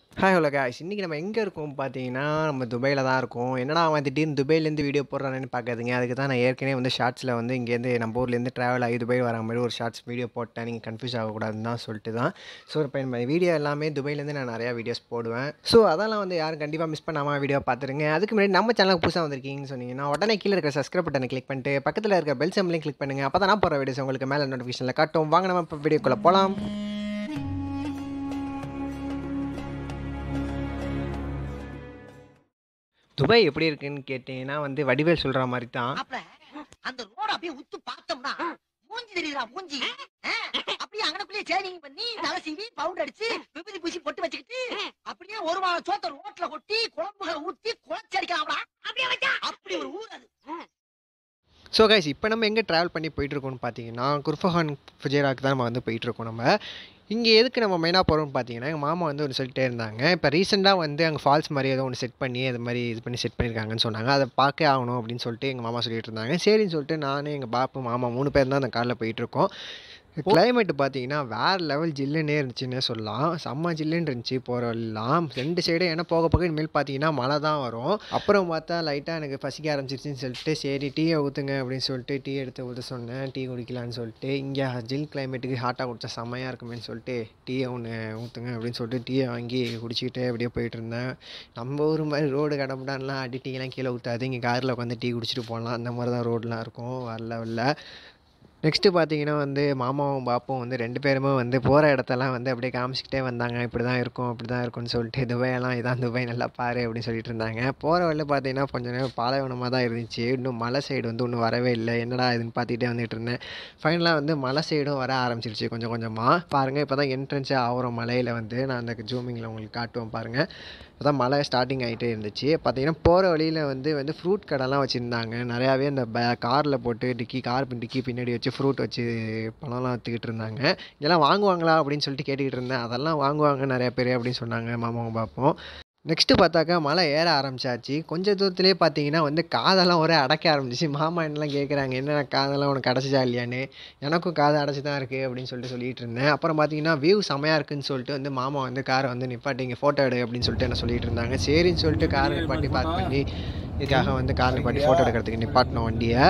Hi hello guys இன்றைக்கி நம்ம எங்கே இருக்கோம் பார்த்தீங்கன்னா நம்ம துபாயில் தான் இருக்கோம் என்னடா அவன் திடீர்னு துபாயிலேருந்து வீடியோ போடுறானேன்னு பார்க்காதீங்க அதுக்கு தான் நான் ஏற்கனவே வந்து ஷார்ட்ஸில் வந்து இங்கேருந்து நம்ம ஊர்லேருந்து ட்ராவல் ஆகி துபாய் வர மாதிரி ஒரு ஷார்ட்ஸ் வீடியோ போட்டேன் நீங்கள் கன்ஃபியூஸ் ஆகக்கூடாதுன்னு தான் சொல்லிட்டு தான் ஸோ இப்போ நம்ம வீடியோ எல்லாமே துபாயிலேருந்து நான் நிறையா வீடியோஸ் போடுவேன் ஸோ அதெல்லாம் வந்து யாரும் கண்டிப்பாக மிஸ் பண்ணாமல் வீடியோ பார்த்துருங்க அதுக்கு முன்னாடி நம்ம சேனலுக்கு புதுசாக வந்திருக்கீங்கன்னு சொன்னீங்கன்னா உடனே கீழே இருக்கிற சப்ஸ்கிரைப் பட்டனை கிளிக் பண்ணிட்டு பக்கத்தில் இருக்க பெல் சிம்பிளையும் கிளிக் பண்ணுங்கள் அப்போ தான் நான் போகிற வீடியோஸ் உங்களுக்கு மேலே நோட்டிஃபிகேஷனில் காட்டும் வாங்க நம்ம இப்போ வீடியோக்குள்ளே போகலாம் துபாய் எப்படி இருக்குன்னு கேட்டிங்கன்னா வந்து வடிவேல் சொல்கிற மாதிரி தான் மாப்ள அந்த ரோட அப்படியே உத்து பார்த்தோம்னா மூஞ்சி தெரியுதா மூஞ்சி ஆ, அப்படியே அங்கனக்குள்ளே சேவிங் பண்ணி தலை சீவி பவுடர் அடிச்சு விபூதி பூசி பொட்டு வச்சுக்கிட்டு அப்படியே ஒரு வாரம் சோத்த ரோட்ல கொட்டி குழம்புகளை ஊத்தி குழச்சி அடிக்கலாம்டா அப்படியே வச்சா அப்படி ஒரு ஊர் அது ஸோ கைஸ் இப்போ நம்ம எங்கே ட்ராவல் பண்ணி போயிட்டுருக்கோம்னு பார்த்தீங்கன்னா குர்ஃபஹான் ஃபுஜேராக்கு தான் நம்ம வந்து போயிட்டுருக்கோம் நம்ம இங்கே எதுக்கு நம்ம மெயினாக போகிறோம்னு பார்த்தீங்கன்னா எங்கள் மாமா வந்து ஒன்று சொல்லிட்டே இருந்தாங்க இப்போ ரீசெண்டாக வந்து அங்கே ஃபால்ஸ் மாதிரி ஏதோ ஒன்று செட் பண்ணி அது மாதிரி இது பண்ணி செட் பண்ணியிருக்காங்கன்னு சொன்னாங்க அதை பார்க்க ஆகணும் அப்படின்னு சொல்லிட்டு எங்கள் மாமா சொல்லிட்டு இருந்தாங்க சரின்னு சொல்லிட்டு நானும் எங்கள் பாப்பு மாமா மூணு பேர் தான் அந்த காரில் போயிட்டுருக்கோம் கிளைமேட் பார்த்தீங்கன்னா வேறு லெவல் ஜில்லுன்னே இருந்துச்சுன்னே சொல்லலாம் செம்ம ஜில்லுன்னு இருந்துச்சு போகிற வழிலாம் ரெண்டு சைடும் ஏன்னா போக போக இனிமேல் பார்த்தீங்கன்னா மழை தான் வரும் அப்புறம் பார்த்தா லைட்டாக எனக்கு பசிக்க ஆரம்பிச்சிருச்சுன்னு சொல்லிட்டு சரி டீயை ஊற்றுங்க அப்படின்னு சொல்லிட்டு டீ எடுத்து ஊற்ற சொன்னேன் டீ குடிக்கலான்னு சொல்லிட்டு இங்கே ஜில் கிளைமேட்டுக்கு ஹாட்டாக குடிச்சா செம்மையாக இருக்குமேன்னு சொல்லிட்டு டீயை ஒன்று ஊற்றுங்க அப்படின்னு சொல்லிட்டு டீயை வாங்கி குடிச்சிக்கிட்டே அப்படியே போயிட்டு இருந்தேன் நம்ம ஊர் மாதிரி ரோடு கடம்படான்லாம் அடி டீலாம் கீழே ஊற்றாது இங்கே காரில் உட்காந்து டீ குடிச்சிட்டு போகலாம் அந்த மாதிரி தான் ரோடெலாம் இருக்கும் வர லெவலில் நெக்ஸ்ட்டு பார்த்தீங்கன்னா வந்து மாமாவும் பாப்பும் வந்து ரெண்டு பேருமே வந்து போகிற இடத்தெல்லாம் வந்து அப்படியே காமிச்சிக்கிட்டே வந்தாங்க இப்படி தான் இருக்கும் அப்படி தான் இருக்கும்னு சொல்லிட்டு துபாயெல்லாம் இதான் துபாய் நல்லா பாரு அப்படின்னு சொல்லிட்டு இருந்தாங்க போகிற வழியில் பார்த்தீங்கன்னா கொஞ்ச நேரம் பாலைவனமாக தான் இருந்துச்சு இன்னும் மலை சைடு வந்து இன்னும் வரவே இல்லை என்னடா இதுன்னு பார்த்துக்கிட்டே வந்துட்டு இருந்தேன் ஃபைனலாக வந்து மலை சைடும் வர ஆரம்பிச்சிருச்சு கொஞ்சம் கொஞ்சமாக பாருங்கள் இப்போ தான் என்ட்ரன்ஸே ஆகிற மலையில் வந்து நான் அந்த ஜூமிங்கில் உங்களுக்கு காட்டுவேன் பாருங்கள் இப்போ தான் மழை ஸ்டார்டிங் ஆகிட்டே இருந்துச்சு பார்த்தீங்கன்னா போகிற வழியில் வந்து வந்து ஃப்ரூட் கடைலாம் வச்சுருந்தாங்க நிறையாவே அந்த ப காரில் போட்டு டிக்கி கார் பின் டிக்கி பின்னாடி வச்சு ஃப்ரூட் வச்சு பழம்லாம் விற்றுக்கிட்டு இருந்தாங்க இதெல்லாம் வாங்குவாங்களா அப்படின்னு சொல்லிட்டு கேட்டுக்கிட்டு இருந்தேன் அதெல்லாம் வாங்குவாங்க நிறைய பேர் அப்படின்னு சொன்னாங்க மாமாவும் பார்ப்போம் நெக்ஸ்ட்டு பார்த்தாக்கா மழை ஏற ஆரம்பிச்சாச்சு கொஞ்சம் தூரத்துலேயே பார்த்தீங்கன்னா வந்து காதெல்லாம் ஒரே அடைக்க ஆரம்பிச்சிச்சு மாமா என்னலாம் கேட்குறாங்க என்ன காதெல்லாம் உனக்கு அடைச்சிச்சா இல்லையான்னு எனக்கும் காது அடைச்சி தான் இருக்குது அப்படின்னு சொல்லிட்டு சொல்லிட்டு இருந்தேன் அப்புறம் பார்த்தீங்கன்னா வியூ செமையாக இருக்குன்னு சொல்லிட்டு வந்து மாமா வந்து காரை வந்து நிப்பாட்டி இங்கே ஃபோட்டோ எடு அப்படின்னு சொல்லிட்டு என்ன சொல்லிட்டு இருந்தாங்க சரின்னு சொல்லிட்டு காரை நிப்பாட்டி பார்க் பண்ணி இதுக்காக வந்து கார் நிப்பாட்டி ஃபோட்டோ எடுக்கிறதுக்கு நிப்பாட்டினோம் வண்டியை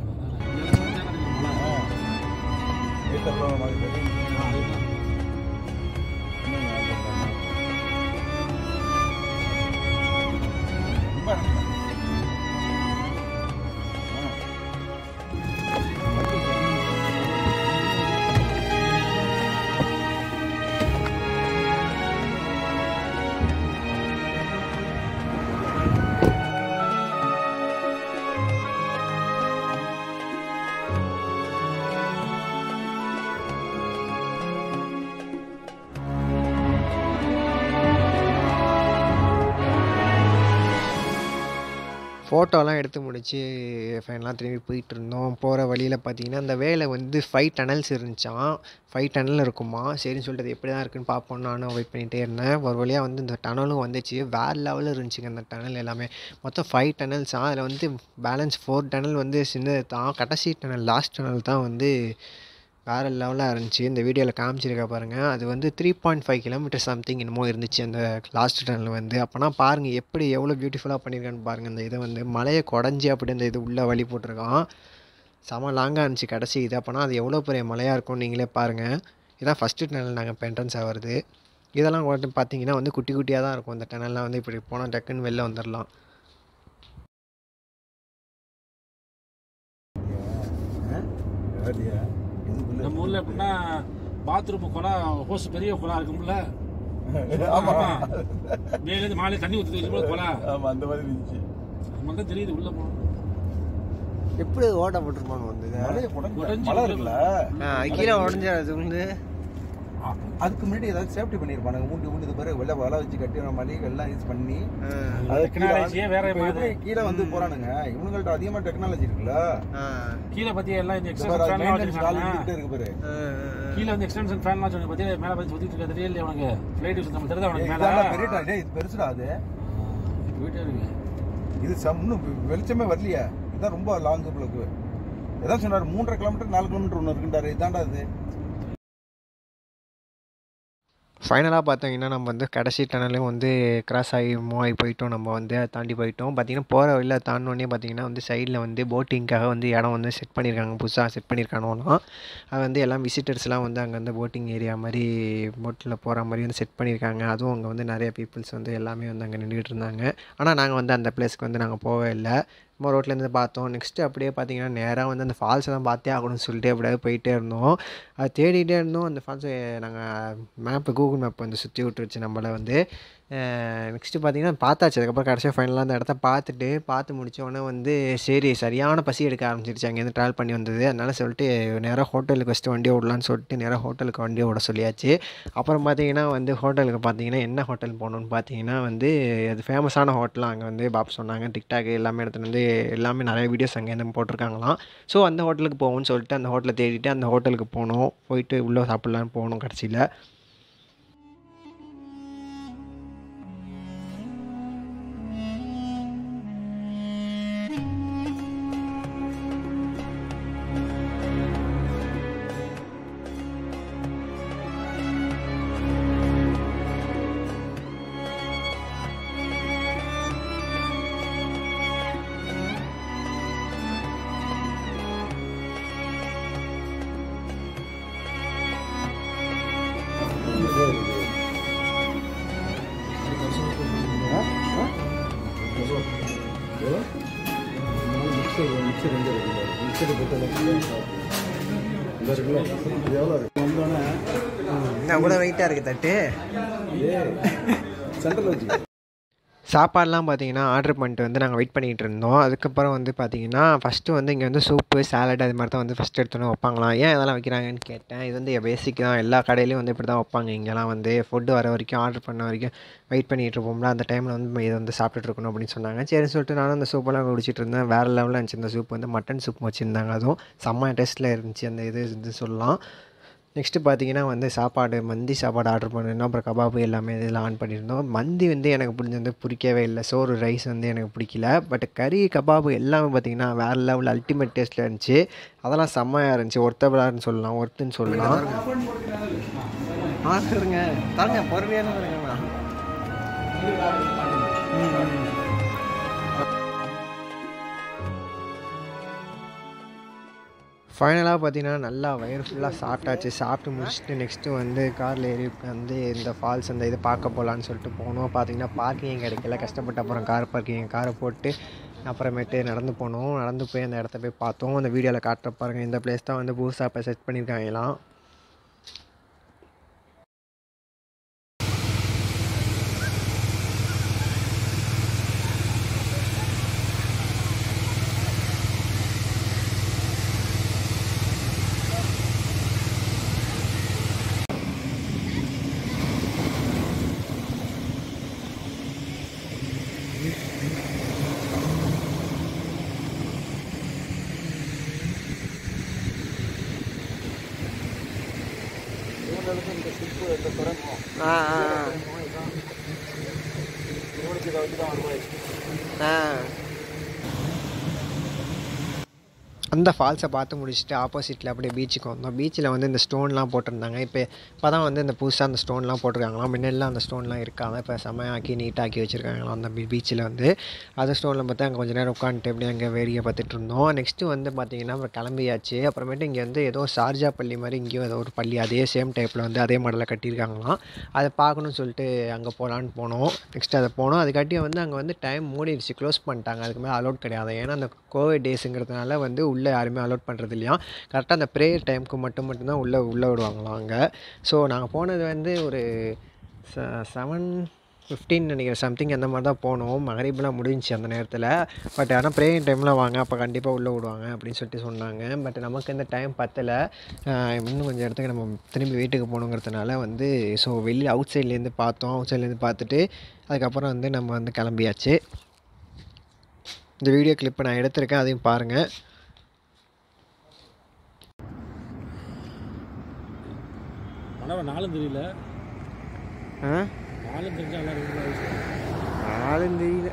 ஃபோட்டோலாம் எடுத்து முடிச்சு ஃபைனலாக திரும்பி போயிட்டு இருந்தோம் போகிற வழியில் பார்த்தீங்கன்னா அந்த வேலை வந்து ஃபைவ் டனல்ஸ் இருந்துச்சான் ஃபைவ் டனல் இருக்குமா சரின்னு சொல்லிட்டு அது எப்படி தான் இருக்குன்னு பார்ப்போம் நானும் வெயிட் பண்ணிகிட்டே இருந்தேன் ஒரு வழியாக வந்து இந்த டனலும் வந்துச்சு வேறு லெவலில் இருந்துச்சுங்க அந்த டனல் எல்லாமே மொத்தம் ஃபைவ் டனல்ஸாக அதில் வந்து பேலன்ஸ் ஃபோர் டனல் வந்து சின்னது தான் கடைசி டனல் லாஸ்ட் டனல் தான் வந்து வேறு லெவலாக இருந்துச்சு இந்த வீடியோவில் காமிச்சிருக்க பாருங்கள் அது வந்து three point five kilometre something என்னமோ இருந்துச்சு அந்த லாஸ்ட் டனல் வந்து அப்போனா பாருங்கள் எப்படி எவ்வளோ பியூட்டிஃபுல்லாக பண்ணியிருக்கான்னு பாருங்கள் இந்த இதை வந்து மலையை குடஞ்சி அப்படி அந்த இது உள்ளே வழி போட்டிருக்கான் செம லாங்காக இருந்துச்சு கடைசி இது அப்போனா அது எவ்வளோ பெரிய மலையாக இருக்கும்னு நீங்களே பாருங்கள் இதான் ஃபஸ்ட்டு டனல் நாங்கள் இப்போ என்ட்ரன்ஸ் ஆகிறது இதெல்லாம் வந்து பார்த்தீங்கன்னா வந்து குட்டி குட்டியாக தான் இருக்கும் இந்த டனல்லாம் வந்து இப்படி போனால் டக்குன்னு வெளில வந்துடலாம் நம்ம ஊர்ல எப்படின்னா பாத்ரூம் குளம் ஹோஸ் பெரிய குளம் இருக்கும்ல ஆமா மேல இருந்து மாலை தண்ணி ஊற்றி இருக்கும் குளம் ஆமா அந்த மாதிரி இருந்துச்சு நம்ம தான் தெரியுது உள்ள போனோம் எப்படி ஓட்ட போட்டுருப்பாங்க வந்து மலையை குடஞ்சு குடஞ்சு மலை இருக்குல்ல கீழே உடஞ்சி அது வந்து அ- அதுக்கு முன்னாடி ஏதாவது சேஃப்டி பண்ணிருப்பானுங்க ஊண்டி ஊண்டி இது பாரு வெள்ள வலை வச்சு கட்டி மலையை எல்லாம் யூஸ் பண்ணி அது டெக்னாலஜியே வேற இப்ப எப்படி மாதிரி. கீழே வந்து போறானுங்க இவனுங்கள்ட்ட அதிகமா டெக்னாலஜி இருக்குல்ல கீழே பத்தி எல்லாம் இந்த இந்த பாரு, அது எக்ஸ்டென்ஷன் maintenance கால் ஃபேன்லாம் இருந்துகிட்டே இருக்கு பாரு கீழே வந்து எக்ஸ்டென்ஷன் ஃபேன்லாம் சொன்ன பத்தி மேல பத்தி சுத்திட்டு இருக்க தெரியல உனக்கு ஃபிளைட் நம்ம தெரியுதா ஏய், உனக்கு இதெல்லாம் மேல பெரிய டா- டேய், இது பெருசுடா அது போயிட்டே இருக்கு இது சம் இன்னும் வெ- வெளிச்சமே வரலையே இதான் ரொம்ப லாங் பிளக்கு ஏதாவது சொன்னாரு மூன்றரை கிலோமீட்டர் நாலு கிலோமீட்டர் ஒன்று இருக்குன்றாரு இதாண்டா இது ஃபைனலாக பார்த்தீங்கன்னா நம்ம வந்து கடைசி டனலையும் வந்து கிராஸ் ஆகி மூவ் ஆகி போயிட்டோம் நம்ம வந்து அதை தாண்டி போயிட்டோம் பார்த்தீங்கன்னா போகிற வழியில் தாண்டினோடனே பார்த்தீங்கன்னா வந்து சைடில் வந்து போட்டிங்க்காக வந்து இடம் வந்து செட் பண்ணியிருக்காங்க புதுசாக செட் பண்ணியிருக்கானோலாம் அது வந்து எல்லாம் விசிட்டர்ஸ்லாம் வந்து அங்கே வந்து போட்டிங் ஏரியா மாதிரி போட்டில் போகிற மாதிரி வந்து செட் பண்ணியிருக்காங்க அதுவும் அங்கே வந்து நிறைய பீப்புள்ஸ் வந்து எல்லாமே வந்து அங்கே நின்றுட்டு இருந்தாங்க ஆனால் நாங்கள் வந்து அந்த பிளேஸ்க்கு வந்து நாங்கள் போகவே இல்லை நம்ம ரோட்லேருந்து பார்த்தோம் நெக்ஸ்ட்டு அப்படியே பார்த்தீங்கன்னா நேராக வந்து அந்த ஃபால்ஸை தான் பார்த்தே ஆகணும்னு சொல்லிட்டு அப்படியே போயிட்டே இருந்தோம் அது தேடிட்டே இருந்தோம் அந்த ஃபால்ஸை நாங்கள் மேப்பு கூகுள் மேப் வந்து சுற்றி விட்டுருச்சு நம்மளை வந்து நெக்ஸ்ட்டு பார்த்தீங்கன்னா பார்த்தாச்சு அதுக்கப்புறம் கடைசியாக ஃபைனலாக அந்த இடத்த பார்த்துட்டு பார்த்து முடிச்ச உடனே வந்து சரி சரியான பசி எடுக்க ஆரம்பிச்சிருச்சு அங்கேருந்து ட்ராவல் பண்ணி வந்தது அதனால சொல்லிட்டு நேராக ஹோட்டலுக்கு ஃபஸ்ட்டு வண்டியை விடலான்னு சொல்லிட்டு நேராக ஹோட்டலுக்கு வண்டியை விட சொல்லியாச்சு அப்புறம் பார்த்தீங்கன்னா வந்து ஹோட்டலுக்கு பார்த்தீங்கன்னா என்ன ஹோட்டல் போகணுன்னு பார்த்தீங்கன்னா வந்து அது ஃபேமஸான ஹோட்டல் அங்கே வந்து பாப் சொன்னாங்க டிக்டாக் எல்லாமே எடுத்துகிட்டு வந்து எல்லாமே நிறைய வீடியோஸ் அங்கேருந்து போட்டிருக்காங்களாம் ஸோ அந்த ஹோட்டலுக்கு போவோம்னு சொல்லிட்டு அந்த ஹோட்டலை தேடிட்டு அந்த ஹோட்டலுக்கு போனோம் போயிட்டு உள்ளே சாப்பிட்லான்னு போகணும் கடைசியில் மிக்சர் மிக்சர் எங்கே இருக்குது மிக்சர் இந்த இருக்குல்ல இது எவ்வளோ இருக்கு வந்தோடனே என்ன கூட வெயிட்டாக இருக்குது தட்டு ஏ சென்டரில் வச்சு சாப்பாடுலாம் பார்த்தீங்கன்னா ஆர்டர் பண்ணிட்டு வந்து நாங்கள் வெயிட் பண்ணிகிட்டு இருந்தோம் அதுக்கப்புறம் வந்து பார்த்தீங்கன்னா ஃபஸ்ட்டு வந்து இங்கே வந்து சூப்பு சாலட் அது மாதிரி தான் வந்து ஃபஸ்ட் எடுத்தோன்னே வைப்பாங்களாம் ஏன் இதெல்லாம் வைக்கிறாங்கன்னு கேட்டேன் இது வந்து பேசிக் தான் எல்லா கடையிலையும் வந்து இப்படி தான் வைப்பாங்க இங்கெல்லாம் வந்து ஃபுட்டு வர வரைக்கும் ஆர்டர் பண்ண வரைக்கும் வெயிட் பண்ணிகிட்டு இருப்போம்ல அந்த டைமில் வந்து இதை வந்து சாப்பிட்டுட்டு இருக்கணும் அப்படின்னு சொன்னாங்க சரி சொல்லிட்டு நானும் அந்த சூப்பெல்லாம் குடிச்சிட்டு இருந்தேன் வேறு லெவலில் இருந்துச்சு இந்த சூப் வந்து மட்டன் சூப் வச்சுருந்தாங்க அதுவும் செம்ம டேஸ்ட்டில் இருந்துச்சு அந்த இது இது சொல்லலாம் நெக்ஸ்ட்டு பார்த்தீங்கன்னா வந்து சாப்பாடு மந்தி சாப்பாடு ஆர்டர் பண்ணியிருந்தோம் அப்புறம் கபாபு எல்லாமே இதில் ஆன் பண்ணியிருந்தோம் மந்தி வந்து எனக்கு பிடிச்சது பிடிக்கவே இல்லை சோறு ரைஸ் வந்து எனக்கு பிடிக்கல பட் கறி கபாபு எல்லாமே பார்த்தீங்கன்னா வேறு லெவல் அல்டிமேட் டேஸ்ட்டில் இருந்துச்சு அதெல்லாம் செம்மையாக இருந்துச்சு ஒர்த்தபிளான்னு சொல்லலாம் ஒர்த்துன்னு சொல்லலாம் ஆ சொல்லுங்க தாங்க பொறுமையான சொல்லுங்கண்ணா ஃபைனலாக பார்த்தீங்கன்னா நல்லா வயிறு ஃபுல்லாக சாப்பிட்டாச்சு சாப்பிட்டு முடிச்சுட்டு நெக்ஸ்ட்டு வந்து காரில் ஏறி வந்து இந்த ஃபால்ஸ் அந்த இதை பார்க்க போகலான்னு சொல்லிட்டு போனோம் பார்த்தீங்கன்னா பார்க்கிங் கிடைக்கல கஷ்டப்பட்டு அப்புறம் கார் பார்க்கிங் காரை போட்டு அப்புறமேட்டு நடந்து போனோம் நடந்து போய் அந்த இடத்த போய் பார்த்தோம் அந்த வீடியோவில் காட்டுற பாருங்கள் இந்த பிளேஸ் தான் வந்து புதுசாக இப்போ செட் பண்ணியிருக்காங்களாம் ஆ ஆ அந்த ஃபால்ஸை பார்த்து முடிச்சுட்டு ஆப்போசிட்டில் அப்படியே பீச்சுக்கு வந்தோம் பீச்சில் வந்து இந்த ஸ்டோன்லாம் போட்டிருந்தாங்க இப்போ இப்போ தான் வந்து இந்த புதுசாக அந்த ஸ்டோன்லாம் போட்டிருக்காங்களாம் முன்னாடிலாம் அந்த ஸ்டோன்லாம் இருக்காங்க இப்போ செமையாக்கி நீட்டாக்கி வச்சுருக்காங்களாம் அந்த பீ பீச்சில் வந்து அந்த ஸ்டோனில் பார்த்து அங்கே கொஞ்சம் நேரம் உட்காந்துட்டு அப்படியே அங்கே வேடிக்கை பார்த்துட்டு இருந்தோம் நெக்ஸ்ட்டு வந்து பார்த்தீங்கன்னா அப்புறம் கிளம்பியாச்சு அப்புறமேட்டு இங்கே வந்து ஏதோ ஷார்ஜா பள்ளி மாதிரி இங்கேயும் ஏதோ ஒரு பள்ளி அதே சேம் டைப்பில் வந்து அதே மாடலில் கட்டியிருக்காங்களாம் அதை பார்க்கணும்னு சொல்லிட்டு அங்கே போகலான்னு போனோம் நெக்ஸ்ட் அதை போனோம் அதுக்காட்டியும் வந்து அங்கே வந்து டைம் மூடிடுச்சு க்ளோஸ் பண்ணிட்டாங்க அதுக்கு மேலே அலோட் கிடையாது ஏன்னா அந்த கோவிட் டேஸுங்கிறதுனால வந்து உள்ளே யாருமே அலோட் பண்ணுறது இல்லையா கரெக்டாக அந்த ப்ரேயர் டைமுக்கு மட்டும் மட்டும்தான் உள்ளே உள்ளே விடுவாங்களாம் அங்கே ஸோ நாங்கள் போனது வந்து ஒரு செவன் ஃபிஃப்டீன் நினைக்கிறேன் சம்திங் அந்த மாதிரி தான் போனோம் மகரீப்லாம் முடிஞ்சிச்சு அந்த நேரத்தில் பட் ஆனால் ப்ரேயிங் டைமில் வாங்க அப்போ கண்டிப்பாக உள்ளே விடுவாங்க அப்படின்னு சொல்லிட்டு சொன்னாங்க பட் நமக்கு இந்த டைம் பத்தலை இன்னும் கொஞ்சம் இடத்துக்கு நம்ம திரும்பி வீட்டுக்கு போகணுங்கிறதுனால வந்து ஸோ வெளியே அவுட் சைட்லேருந்து பார்த்தோம் அவுட் சைட்லேருந்து பார்த்துட்டு அதுக்கப்புறம் வந்து நம்ம வந்து கிளம்பியாச்சு இந்த வீடியோ கிளிப்பை நான் எடுத்திருக்கேன் அதையும் பாருங்கள் ஆனால் நாளும் தெரியல ஆ நாளும் தெரிஞ்சா எல்லாரும் ஆளும் தெரியல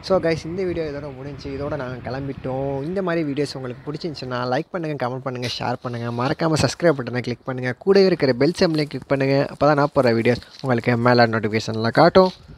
ஸோ கைஸ் இந்த வீடியோ இதோட முடிஞ்சு இதோட நாங்கள் கிளம்பிட்டோம் இந்த மாதிரி வீடியோஸ் உங்களுக்கு பிடிச்சிருந்துச்சுன்னா லைக் பண்ணுங்கள் கமெண்ட் பண்ணுங்கள் ஷேர் பண்ணுங்கள் மறக்காமல் சப்ஸ்கிரைப் பட்டனை கிளிக் பண்ணுங்கள் கூட இருக்கிற பெல் சிம்லையும் கிளிக் பண்ணுங்கள் அப்போ தான் நான் போகிற வீடியோஸ் உங்களுக்கு மேலே நோட்டிஃபிகேஷனில் காட்டும்